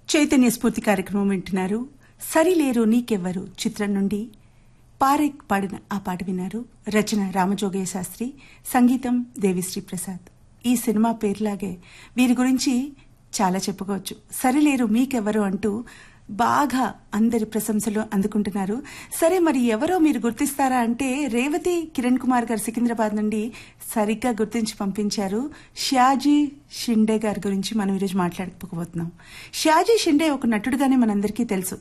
చైతన్య స్ఫూర్తి కార్యక్రమం వింటున్నారు సరిలేరు నీకెవ్వరు చిత్రం నుండి పారేక్ పాడిన ఆ పాట విన్నారు రచన రామజోగయ్య శాస్త్రి సంగీతం దేవిశ్రీ ప్రసాద్ ఈ సినిమా పేరులాగే వీరి గురించి చాలా చెప్పుకోవచ్చు సరిలేరు మీకెవరు అంటూ బాగా అందరి ప్రశంసలు అందుకుంటున్నారు సరే మరి ఎవరో మీరు గుర్తిస్తారా అంటే రేవతి కిరణ్ కుమార్ గారు సికింద్రాబాద్ నుండి సరిగ్గా గుర్తించి పంపించారు షాజీ షిండే గారి గురించి మనం ఈరోజు మాట్లాడుకోబోతున్నాం షాజీ షిండే ఒక నటుడుగానే మనందరికీ తెలుసు